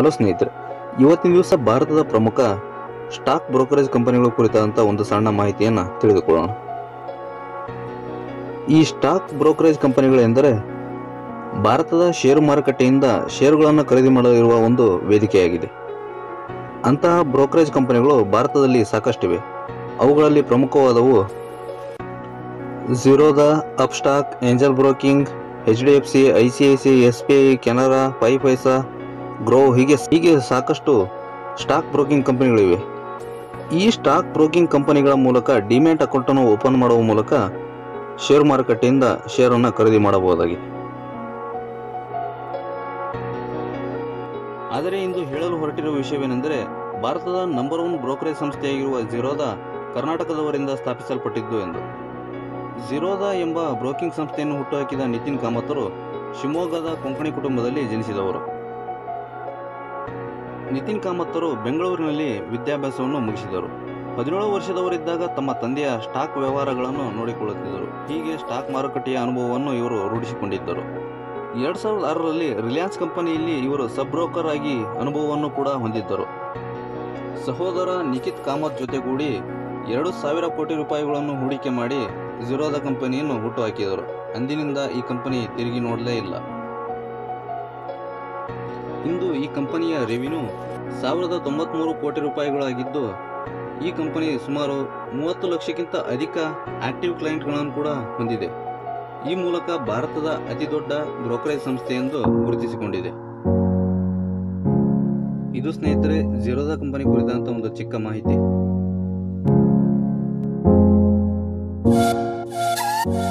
hello ಸ್ನೇಹಿತರೆ ಇವತ್ತಿನ ದಿವಸ ಭಾರತದ ಪ್ರಮುಖ ಸ್ಟಾಕ್ ಬ್ರೋಕರೇಜ್ ಕಂಪನಿಗಳ ಕುರಿತಾದಂಥ ಒಂದು ಸಣ್ಣ ಮಾಹಿತಿಯನ್ನು ತಿಳಿದುಕೊಳ್ಳೋಣ ಈ ಸ್ಟಾಕ್ ಬ್ರೋಕರೇಜ್ ಕಂಪನಿಗಳೆಂದರೆ ಭಾರತದ ಷೇರು ಮಾರುಕಟ್ಟೆಯಿಂದ ಷೇರುಗಳನ್ನು ಖರೀದಿ ಮಾಡಲಿರುವ ಒಂದು ವೇದಿಕೆಯಾಗಿದೆ ಅಂತಹ ಬ್ರೋಕರೇಜ್ ಕಂಪನಿಗಳು ಭಾರತದಲ್ಲಿ ಸಾಕಷ್ಟಿವೆ ಅವುಗಳಲ್ಲಿ ಪ್ರಮುಖವಾದವು ಝೀರೋದಾ Upstox angel broking H D F C I C I C S B I Canara pi paisa grow ಹೀಗೆ ಹೀಗೆ ಸಾಕಷ್ಟು ಸ್ಟಾಕ್ ಬ್ರೋಕಿಂಗ್ ಕಂಪನಿಗಳಿವೆ ಈ ಸ್ಟಾಕ್ ಬ್ರೋಕಿಂಗ್ ಕಂಪನಿಗಳ ಮೂಲಕ ಡಿಮ್ಯಾಟ್ ಅಕೌಂಟನ್ನು ಓಪನ್ ಮಾಡುವ ಮೂಲಕ ಷೇರು ಮಾರುಕಟ್ಟೆಯಿಂದ ಷೇರನ್ನು ಖರೀದಿ ಮಾಡಬಹುದಾಗಿದೆ ಆದರೆ ಇಂದು ಹೇಳಲು ಹೊರಟಿರುವ ವಿಷಯವೇನೆಂದರೆ ಭಾರತದ ನಂಬರ್ ಒನ್ ಬ್ರೋಕರೇಜ್ ಸಂಸ್ಥೆಯಾಗಿರುವ ಝೀರೋದಾ ಕರ್ನಾಟಕದವರಿಂದ ಸ್ಥಾಪಿಸಲ್ಪಟ್ಟಿದ್ದು ಎಂದು ಝೀರೋದಾ ಎಂಬ ಬ್ರೋಕಿಂಗ್ ಸಂಸ್ಥೆಯನ್ನು ಹುಟ್ಟುಹಾಕಿದ ನಿತಿನ್ ಕಾಮತರು ಶಿವಮೊಗ್ಗದ ಕೊಂಕಣಿ ಕುಟುಂಬದಲ್ಲಿ ಜನಿಸಿದವರು ನಿತಿನ್ ಕಾಮತ್ತರು ಬೆಂಗಳೂರಿನಲ್ಲಿ ವಿದ್ಯಾಭ್ಯಾಸವನ್ನು ಮುಗಿಸಿದರು ಹದಿನೇಳು ವರ್ಷದವರಿದ್ದಾಗ ತಮ್ಮ ತಂದೆಯ ಸ್ಟಾಕ್ ವ್ಯವಹಾರಗಳನ್ನು ನೋಡಿಕೊಳ್ಳುತ್ತಿದ್ದರು ಹೀಗೆ ಸ್ಟಾಕ್ ಮಾರುಕಟ್ಟೆಯ ಅನುಭವವನ್ನು ಇವರು ರೂಢಿಸಿಕೊಂಡಿದ್ದರು ಎರಡ್ ಸಾವಿರದ ಆರರಲ್ಲಿ ರಿಲಯನ್ಸ್ ಕಂಪನಿಯಲ್ಲಿ ಇವರು ಸಬ್ ಬ್ರೋಕರ್ ಆಗಿ ಅನುಭವವನ್ನು ಕೂಡ ಹೊಂದಿದ್ದರು ಸಹೋದರ ನಿಖಿತ್ ಕಾಮತ್ ಜೊತೆಗೂಡಿ ಎರಡು ಸಾವಿರ ಕೋಟಿ ರೂಪಾಯಿಗಳನ್ನು ಹೂಡಿಕೆ ಮಾಡಿ ಝೀರೋದ ಕಂಪನಿಯನ್ನು ಹುಟ್ಟುಹಾಕಿದರು ಅಂದಿನಿಂದ ಈ ಕಂಪನಿ ತಿರುಗಿ ನೋಡಲೇ ಇಲ್ಲ ಇಂದು ಈ ಕಂಪನಿಯ ರೆವಿನ್ಯೂ ಸಾವಿರದ ತೊಂಬತ್ಮೂರು ಕೋಟಿ ರೂಪಾಯಿಗಳಾಗಿದ್ದು ಈ ಕಂಪನಿ ಸುಮಾರು ಮೂವತ್ತು ಲಕ್ಷಕ್ಕಿಂತ ಅಧಿಕ ಆಕ್ಟಿವ್ ಕ್ಲೈಂಟ್ಗಳನ್ನು ಕೂಡ ಹೊಂದಿದೆ ಈ ಮೂಲಕ ಭಾರತದ ಅತಿದೊಡ್ಡ ಬ್ರೋಕರೇಜ್ ಸಂಸ್ಥೆ ಎಂದು ಗುರುತಿಸಿಕೊಂಡಿದೆ ಇದು ಸ್ನೇಹಿತರೆ ಝೀರೋದಾ ಕಂಪನಿ ಕುರಿತಂತ ಒಂದು ಚಿಕ್ಕ ಮಾಹಿತಿ